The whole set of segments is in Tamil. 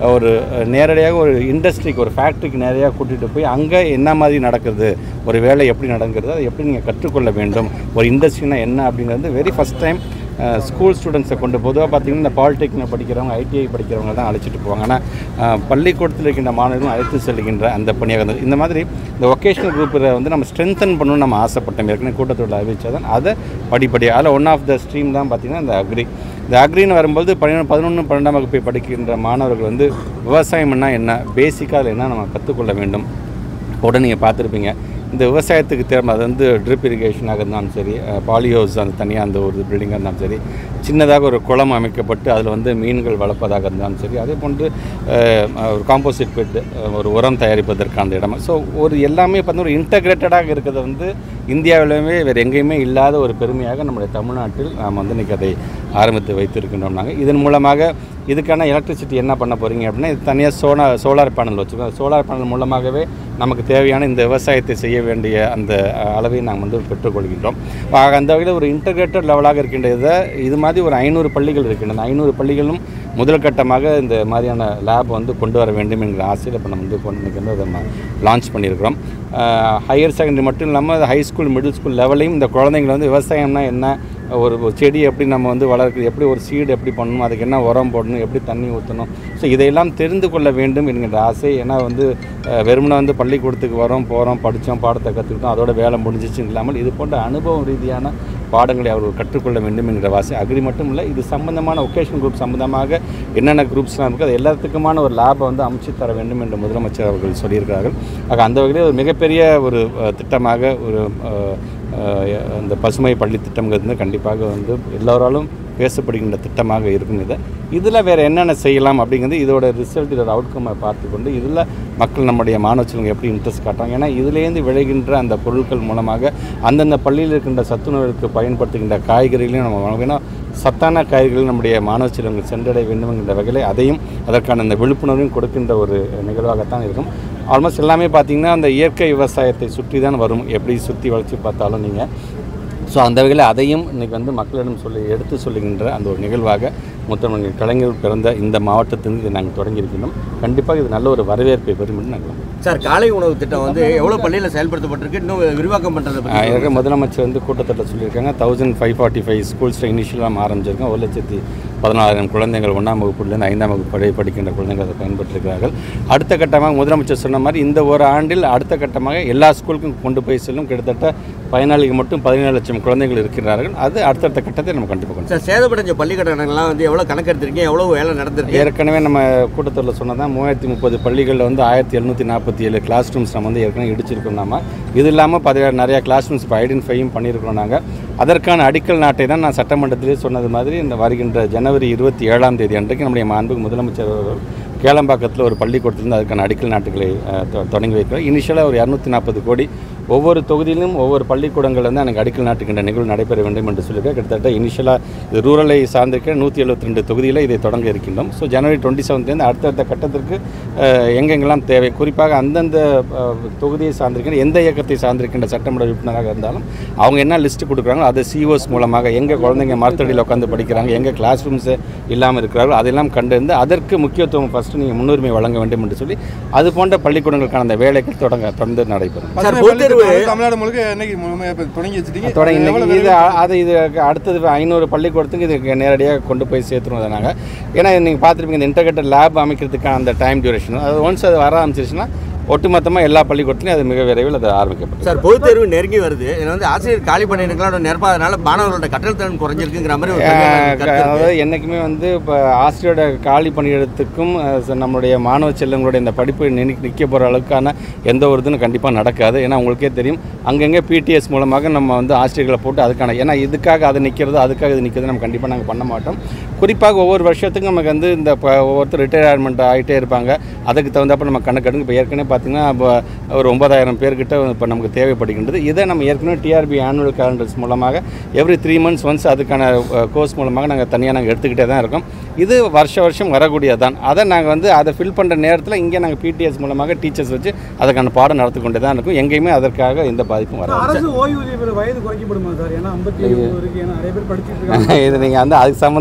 ஒரு அஹ், நேரடியாக ஒரு இண்டஸ்ட்ரிக்கு ஒரு ஃபேக்ட்ரிக்கு நேரடியாக கூட்டிகிட்டு போய் அங்கே என்ன மாதிரி நடக்குது ஒரு வேலை எப்படி நடக்கிறது அதை எப்படி நீங்கள் கற்றுக்கொள்ள வேண்டும் ஒரு இண்டஸ்ட்ரினா என்ன அப்படிங்கிறது வெரி ஃபஸ்ட் டைம் ஸ்கூல் ஸ்டூடெண்ட்ஸை கொண்டு பொதுவாக பார்த்தீங்கன்னா இந்த பாலிடெக்னிக் படிக்கிறவங்க ஐடிஐ படிக்கிறவங்க தான் அழைச்சிட்டு போவாங்க ஆனால் அஹ், பள்ளிக்கூடத்தில் இருக்கின்ற மாணவர்களும் அழைத்து செல்கின்ற அந்த பணியாக இருந்தது இந்த மாதிரி இந்த ஒகேஷனல் குரூப்பில் வந்து நம்ம ஸ்ட்ரென்தன் பண்ணணும்னு நம்ம ஆசைப்பட்டோம் ஏற்கனவே கூட்டத்தோட அறிவிச்சா தான் அதை படிப்படியாக அதில் ஒன் ஆஃப் த ஸ்ட்ரீம் தான் பார்த்தீங்கன்னா இந்த அக்ரி இந்த அக்ரின்னு வரும்போது பதினொன்று பதினொன்று பன்னெண்டாம் வகுப்பை படிக்கின்ற மாணவர்கள் வந்து விவசாயம்னா என்ன பேசிக்காக அதில் என்ன நம்ம கற்றுக்கொள்ள வேண்டும் உடனே நீங்கள் பார்த்துருப்பீங்க இந்த விவசாயத்துக்கு தேவை அது வந்து ட்ரிப் இரிகேஷனாக இருந்தாலும் சரி பாலியோஸ் அந்த தனியாக அந்த ஒரு பில்டிங்காக இருந்தாலும் சரி சின்னதாக ஒரு குளம் அமைக்கப்பட்டு அதில் வந்து மீன்கள் வளர்ப்பதாக இருந்தாலும் சரி அதே போன்று அஹ், ஒரு காம்போசிட் பெட் ஒரு உரம் தயாரிப்பதற்கான அந்த இடம் ஸோ ஒரு எல்லாமே பார்த்தீங்கன்னா ஒரு இன்டகிரேட்டடாக இருக்கிறது வந்து இந்தியாவிலுமே வேறு எங்கேயுமே இல்லாத ஒரு பெருமையாக நம்முடைய தமிழ்நாட்டில் நாம் வந்து இன்றைக்கி அதை ஆரம்பித்து வைத்திருக்கின்றோம் நாங்கள் இதன் மூலமாக இதுக்கான எலக்ட்ரிசிட்டி என்ன பண்ண போகிறீங்க அப்படின்னா இது தனியாக சோனா சோலார் பேனல் வச்சுருக்கோம் சோலார் பேனல் மூலமாகவே நமக்கு தேவையான இந்த விவசாயத்தை செய்ய வேண்டிய அந்த அஹ், அளவை நாம் வந்து பெற்றுக்கொள்கின்றோம் ஆக அந்த வகையில் ஒரு இன்டகிரேட்டட் லெவலாக இருக்கின்ற இதை இது மாதிரி ஒரு ஐநூறு பள்ளிகள் இருக்கின்றன ஐநூறு பள்ளிகளும் முதல் கட்டமாக இந்த மாதிரியான லேப் வந்து கொண்டு வர வேண்டும் என்கிற ஆசையில் இப்போ நம்ம வந்து கொண்டு இன்னைக்கு வந்து அதை நம்ம லான்ச் பண்ணியிருக்கிறோம் ஹையர் செகண்டரி மட்டும் இல்லாமல் ஹை ஸ்கூல் மிடில் ஸ்கூல் லெவலையும் இந்த குழந்தைங்களை வந்து விவசாயம்னா என்ன ஒரு ஒரு செடி எப்படி நம்ம வந்து வளர்க்குறது எப்படி ஒரு சீடு எப்படி பண்ணணும் அதுக்கு என்ன உரம் போடணும் எப்படி தண்ணி ஊற்றணும் ஸோ இதையெல்லாம் தெரிந்து கொள்ள வேண்டும் என்கின்ற ஆசை ஏன்னா வந்து அஹ், வெறுமனே வந்து பள்ளிக்கூடத்துக்கு வரோம் போகிறோம் படித்தோம் பாடத்தை கற்றுக்கிட்டோம் அதோட வேலை முடிஞ்சிச்சு இல்லாமல் இது போன்ற அனுபவம் ரீதியான பாடங்களை அவர்கள் கற்றுக்கொள்ள வேண்டும் என்கிற ஆசை அக்ரி மட்டும் இல்லை இது சம்பந்தமான ஒகேஷன் குரூப் சம்பந்தமாக என்னென்ன குரூப்ஸ்லாம் இருக்குது அது எல்லாத்துக்குமான ஒரு லேபை வந்து அமைச்சு தர வேண்டும் என்று முதலமைச்சர் அவர்கள் சொல்லியிருக்கிறார்கள் ஆக அந்த வகையில் ஒரு மிகப்பெரிய ஒரு அஹ், திட்டமாக ஒரு அஹ், அஹ், அந்த பசுமை பள்ளி திட்டங்கிறது வந்து கண்டிப்பாக வந்து எல்லோராலும் பேசப்படுகின்ற திட்டமாக இருக்கும் இதை இதில் வேறு என்னென்ன செய்யலாம் அப்படிங்கிறது இதோட ரிசல்ட் இதோட அவுட்கம்மை பார்த்துக்கொண்டு இதில் மக்கள் நம்முடைய மாணவ செல்வங்க எப்படி இன்ட்ரெஸ்ட் காட்டுறாங்க ஏன்னா இதுலேருந்து விளைகின்ற அந்த பொருட்கள் மூலமாக அந்தந்த பள்ளியில் இருக்கின்ற சத்துணவுக்கு பயன்படுத்துகின்ற காய்கறிகளையும் நம்ம வழங்கணும். ஏன்னா சத்தான காய்கறிகள் நம்முடைய மாணவ செல்வங்கள் சென்றடைய வேண்டும் என்கிற வகையில் அதையும் அதற்கான அந்த விழிப்புணர்வையும் கொடுக்கின்ற ஒரு நிகழ்வாகத்தான் இருக்கும் ஆல்மோஸ்ட் எல்லாமே பார்த்திங்கன்னா அந்த இயற்கை விவசாயத்தை சுற்றி தான் வரும் எப்படி சுற்றி வளர்ச்சி பார்த்தாலும் நீங்கள் ஸோ அந்த வகையில் அதையும் இன்றைக்கி வந்து மக்களிடம் சொல்லி எடுத்து சொல்லுகின்ற அந்த ஒரு நிகழ்வாக முத்தமிழ் கலைஞர் பிறந்த இந்த மாவட்டத்திலிருந்து இதை நாங்கள் தொடங்கியிருக்கிறோம் கண்டிப்பாக இது நல்ல ஒரு வரவேற்பை பெறும் என்று நாங்கள் சார் காலை உணவு திட்டம் வந்து எவ்வளோ பள்ளியில் செயல்படுத்தப்பட்டிருக்கு இன்னும் விரிவாக்கம் பண்ணுறதை பற்றி ஏற்கனவே முதலமைச்சர் வந்து கூட்டத்தில் சொல்லியிருக்காங்க தௌசண்ட் ஃபைவ் ஃபார்ட்டி ஃபைவ் ஸ்கூல்ஸில் இனிஷியலாக ஆரம்பிச்சிருக்கோம் ஒரு லட்சத்தி பதினாயிரம் குழந்தைகள் ஒன்றாம் வகுப்புலேருந்து ஐந்தாம் வகுப்பு வரை படிக்கின்ற குழந்தைகள் அதை பயன்பெற்றிருக்கிறார்கள் அடுத்த கட்டமாக முதலமைச்சர் சொன்ன மாதிரி இந்த ஒரு ஆண்டில் அடுத்த கட்டமாக எல்லா ஸ்கூலுக்கும் கொண்டு போய் செல்லும் கிட்டத்தட்ட பயனாளிகள் மட்டும் பதினேழு லட்சம் குழந்தைகள் இருக்கிறார்கள் அது அடுத்தடுத்த கட்டத்தை நம்ம கண்டிப்பாக கொண்டு சார் சேதப்படைஞ்ச பள்ளி கட்டணங்கள்லாம் வந்து எவ்வளோ கணக்கெடுத்திருக்கீங்க எவ்வளோ வேலை நடந்திருக்கு ஏற்கனவே நம்ம கூட்டத்தில் சொன்னதான் மூவாயிரத்தி முப்பது பள்ளிகளில் வந்து ஆயிரத்தி எழுநூற்றி நாற்பத்தி ஏழு கிளாஸ் ரூம்ஸ் நம்ம வந்து ஏற்கனவே இடிச்சிருக்கோம் நாம இது இல்லாமல் பதினேழு நிறையா கிளாஸ் ரூம்ஸ் இப்போ ஐடென்டிஃபையும் பண்ணியிருக்கிறோம் நாங்கள் அதற்கான அடிக்கல் நாட்டை தான் நான் சட்டமன்றத்திலே சொன்னது மாதிரி இந்த வருகின்ற ஜனவரி இருபத்தி ஏழாம் தேதி அன்றைக்கு நம்முடைய மாண்புக்கு முதலமைச்சர் அவர்கள் கேளம்பாக்கத்தில் ஒரு பள்ளிக்கூடத்திலிருந்து அதுக்கான அடிக்கல் நாட்டுகளை அஹ், தொ- தொடங்கி வைக்கிறோம் இனிஷியலாக ஒரு இரநூத்தி நாற்பது கோடி ஒவ்வொரு தொகுதியிலும் ஒவ்வொரு பள்ளிக்கூடங்கள் வந்து எனக்கு அடிக்கல் நாட்டுக்கின்ற நிகழ்வு நடைபெற வேண்டும் என்று சொல்லியிருக்கேன் கிட்டத்தட்ட இனிஷியலாக இது ரூரலை சார்ந்திருக்க நூற்றி எழுபத்தி ரெண்டு தொகுதியில் இதை தொடங்க இருக்கின்றோம் ஸோ ஜனவரி டுவெண்ட்டி செவன்த்லேருந்து அடுத்தடுத்த கட்டத்திற்கு அஹ், எங்கெங்கெல்லாம் தேவை குறிப்பாக அந்தந்த அஹ், தொகுதியை சார்ந்திருக்கிற எந்த இயக்கத்தை சார்ந்திருக்கின்ற சட்டமன்ற உறுப்பினராக இருந்தாலும் அவங்க என்ன லிஸ்ட் கொடுக்குறாங்களோ அதை சிஓஸ் மூலமாக எங்கே குழந்தைங்க மரத்தடியில் உட்காந்து படிக்கிறாங்க எங்கே கிளாஸ் ரூம்ஸ் இல்லாமல் இருக்கிறார்களோ அதெல்லாம் கண்டறிந்து அதற்கு முக்கியத்துவம் ஃபஸ்ட்டு நீங்கள் முன்னுரிமை வழங்க வேண்டும் என்று சொல்லி அது போன்ற பள்ளிக்கூடங்களுக்கான அந்த வேலைகள் தொடங்க தொடர்ந்து நடைபெறும் சார், பசுமை பொதுத் பள்ளி தேர்வு- திட்டம் வந்து தமிழ்நாடு முழுக்க என்னைக்கு முழுமையாக இப்ப தொடங்கி வச்சிட்டீங்க தொடங்கி எவ்வளவு இன்னைக்கு இது விரைவில் அது இது அடுத்தது ஐநூறு பள்ளிக்கூடத்துக்கு இதுக்கு நேரடியாக கொண்டு போய் சேர்த்துருவோம் அதை நாங்கள் ஏன்னா நீங்கள் பார்த்துருப்பீங்க இந்த இன்டகிரேட்டட் லேப் அமைக்கிறதுக்கான அந்த டைம் டியூரேஷன் அது ஒன்ஸ் அது வர ஆரம்பிச்சிருச்சுன்னா ஒட்டுமொத்தமாக எல்லா பள்ளிக்கூடத்துலையும் அது மிக விரைவில் அது ஆரம்பிக்கப்படும் சார் பொதுத் தேர்வு நெருங்கி வருது இதில் வந்து ஆசிரியர் காலி பண்ணியிருக்கலாம் நிரப்பாதனால மாணவர்களோட கற்றல் குறைஞ்சிருக்குங்கிற மாதிரி ஒரு கருத்து இருக்கு. அதாவது என்றைக்குமே வந்து இப்போ ஆசிரியரோட காலி பணியிடத்துக்கும் அஹ், ச- நம்மளுடைய மாணவ செல்வங்களுடைய இந்த படிப்பு நினை நிற்க போகிற அளவுக்கான எந்த ஒரு இதுன்னு கண்டிப்பாக நடக்காது ஏன்னா உங்களுக்கே தெரியும் அங்கங்கே பிடிஎஸ் மூலமாக நம்ம வந்து ஆசிரியர்களை போட்டு அதுக்கான ஏன்னா இதுக்காக அது நிற்கிறது அதுக்காக இது நிற்கிறது நம்ம கண்டிப்பாக நாங்கள் பண்ண மாட்டோம் குறிப்பாக ஒவ்வொரு வருஷத்துக்கும் நமக்கு வந்து இந்த ப- ஒவ்வொருத்தர் ரிட்டையர்மெண்ட் ஆகிட்டே இருப்பாங்க அதுக்கு தகுந்தாப்ப நம்ம கணக்கெடுங்க இப்போ ஏற்கனவே பார்த்தீங்கன்னா இப்போ ஒரு ஒன்பதாயிரம் பேர்கிட்ட இப்போ நமக்கு தேவைப்படுகின்றது இதை நம்ம ஏற்கனவே டிஆர்பி ஆனுவல் கேலண்டர்ஸ் மூலமாக எவ்ரி த்ரீ மந்த்ஸ் ஒன்ஸ் அதுக்கான கோர்ஸ் மூலமாக நாங்கள் தனியாக நாங்கள் எடுத்துக்கிட்டே தான் இருக்கோம் இது வருஷ வருஷம் வரக்கூடியதான் அதை நாங்கள் வந்து அதை ஃபில் பண்ணுற நேரத்தில் இங்கே நாங்கள் பிடிஎஸ் மூலமாக டீச்சர்ஸ் வச்சு அதுக்கான பாடம் நடத்தி கொண்டு தான் இருக்கும் எங்கேயுமே அதற்காக எந்த பாதிப்பும் வராது அரசு ஓய்வூதிய பெற வயது குறைக்கப்படுமா சார் ஏன்னா ஐம்பத்தி ஏழு இருக்கு ஏன்னா நிறைய பேர் படிச்சுட்டு இருக்காங்க இது நீங்கள் வந்து அதுக்கு சம்மந்தமான அமைச்சர்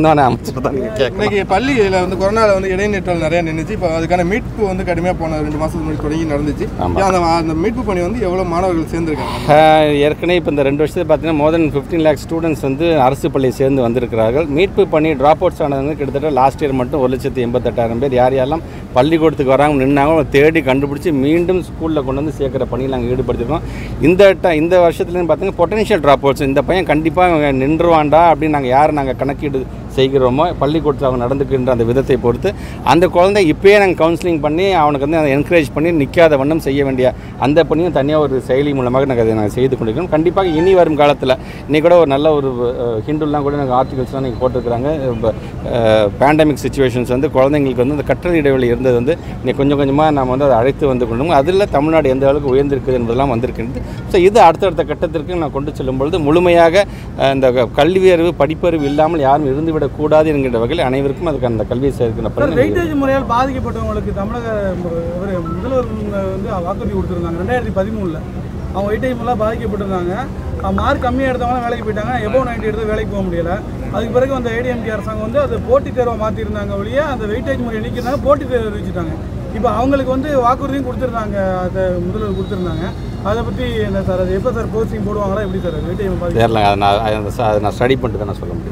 ஆன்சர் தான் நீங்கள் கேட்கணும் இன்னைக்கு பள்ளியில் வந்து கொரோனாவில் வந்து இடைநிற்றல் நிறைய நின்றுச்சு இப்போ அதுக்கான மீட்பு வந்து கடுமையாக போன ரெண்டு மாதத்துக்கு முன்னாடி தொடங்கி நடந்துச்சு ஆமா. அந்த அந்த மீட்பு பணி வந்து எவ்வளோ மாணவர்கள் சேர்ந்துருக்காங்க ஆஹ் ஏற்கனவே இப்போ இந்த ரெண்டு வருஷத்தில் பார்த்தீங்கன்னா more than fifteen lakh students வந்து அரசு பள்ளியை சேர்ந்து வந்திருக்கிறார்கள் மீட்பு பண்ணி ட்ராப் அவுட்ஸ் ஆனது வந்து கிட்டத்தட்ட லாஸ்ட் இயர் மட்டும் ஒரு லட்சத்தி எண்பத்தெட்டாயிரம் பேர் யார் யாரெல்லாம் பள்ளிக்கூடத்துக்கு வராங்க நின்னாங்க அவங்களை தேடி கண்டுபிடிச்சி மீண்டும் ஸ்கூலில் கொண்டு வந்து சேர்க்குற பணியில் நாங்கள் ஈடுபடுத்திருக்கோம் இந்த ட இந்த வருஷத்துலேருந்து பார்த்தீங்கன்னா பொட்டன்ஷியல் ட்ராப் அவுட்ஸ் இந்த பையன் கண்டிப்பாக நின்றுவான்டா அப்படின்னு நாங்கள் யார் நாங்கள் கணக்கீடு செய்கிறோமோ பள்ளிக்கூடத்தில் அவங்க நடந்துக்கின்ற அந்த விதத்தை பொறுத்து அந்த குழந்தை இப்போயே நாங்கள் கவுன்சிலிங் பண்ணி அவனுக்கு வந்து அதை என்கரேஜ் பண்ணி நிற்காத வண்ணம் செய்ய வேண்டிய அந்த பணியும் தனியாக ஒரு செயலி மூலமாக நாங்கள் அதை நாங்கள் செய்து கொண்டிருக்கிறோம் கண்டிப்பாக இனி வரும் காலத்தில் இன்னைக்கு கூட ஒரு நல்ல ஒரு ஹிந்துலாம் கூட நாங்கள் ஆர்டிகல்ஸ்லாம் நீங்கள் போட்டிருக்கிறாங்க பேண்டமிக் சுச்சுவேஷன்ஸ் வந்து குழந்தைங்களுக்கு வந்து அந்த கற்றல் இடைவெளி இருந்தது வந்து இன்னைக்கு கொஞ்சம் கொஞ்சமாக நம்ம வந்து அதை அழைத்து வந்து கொண்டு அதில் தமிழ்நாடு எந்த அளவுக்கு உயர்ந்திருக்குது என்பதெல்லாம் வந்திருக்கிறது ஸோ இது அடுத்தடுத்த கட்டத்திற்கு நான் கொண்டு செல்லும் பொழுது முழுமையாக அஹ், இந்த கல்வி அறிவு படிப்பறிவு இல்லாமல் யாரும் இருந்துவிடக்கூடாது என்கின்ற வகையில் அனைவருக்கும் அதுக்கு அந்த கல்வியை சேர்க்கிற சார் பணி வெயிட்டேஜ் முறையால் பாதிக்கப்பட்டவங்களுக்கு தமிழக இவர் முதல்வர் வந்து வாக்குறுதி கொடுத்துருந்தாங்க ரெண்டாயிரத்தி பதிமூணில் அவங்க வெயிட்டேஜ் முறையாக பாதிக்கப்பட்டிருந்தாங்க மார்க் கம்மியாக எடுத்தவங்க வேலைக்கு போயிட்டாங்க எபோ நைன்டி எடுத்து வேலைக்கு போக முடியல அதுக்கு பிறகு அந்த ஏடிஎம்கே அரசாங்கம் வந்து அது போட்டித் தேர்வை மாற்றிருந்தாங்க ஒழிய அந்த வெயிட்டேஜ் முறை நீக்கிருந்தாங்க போட்டித் தேர்வு அறிவிச்சிட்டாங்க இப்போ அவங்களுக்கு வந்து வாக்குறுதியும் கொடுத்துருந்தாங்க அதை முதல்வர் கொடுத்துருந்தாங்க அதை பற்றி என்ன சார் அது எப்போ சார் போஸ்டிங் போடுவாங்களா எப்படி சார் வெயிட்டேஜ் பாதி தெரியல அதை நான் அதை நான் ஸ்டடி பண்ணிட்டு தான் நான் சொல்ல முடியும்